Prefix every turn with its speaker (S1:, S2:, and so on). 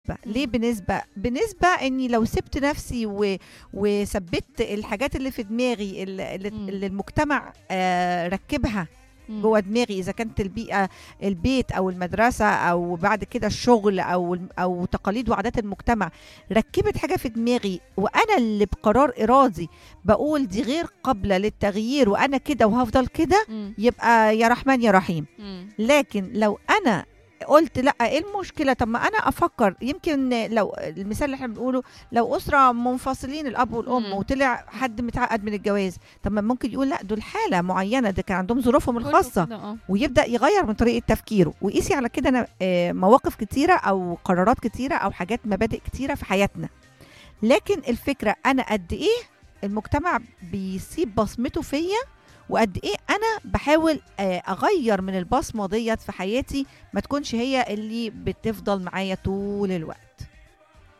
S1: ليه
S2: مم.
S1: بنسبة؟ بنسبة اني لو سبت نفسي و... وثبت الحاجات اللي في دماغي اللي, اللي
S2: مم.
S1: اللي المجتمع آه ركبها
S2: مم.
S1: جوه دماغي اذا كانت البيئه البيت او المدرسه او بعد كده الشغل او او تقاليد وعادات المجتمع ركبت حاجه في دماغي وانا اللي بقرار ارادي بقول دي غير قابله للتغيير وانا كده وهفضل كده
S2: مم.
S1: يبقى يا رحمن يا رحيم
S2: مم.
S1: لكن لو انا قلت لا ايه المشكله طب ما انا افكر يمكن لو المثال اللي احنا بنقوله لو اسره منفصلين الاب والام
S2: مم.
S1: وطلع حد متعقد من الجواز طب ما ممكن يقول لا دول حاله معينه ده كان عندهم ظروفهم
S2: كله
S1: الخاصه
S2: كده، اه
S1: ويبدا يغير من طريقه تفكيره وقيسي على كده أنا آه، مواقف كتيره او قرارات كتيره او حاجات مبادئ كتيره في حياتنا لكن الفكره انا قد ايه المجتمع بيسيب بصمته فيا وقد ايه انا بحاول آه، اغير من البصمه ديت في حياتي ما تكونش هي اللي بتفضل معايا طول الوقت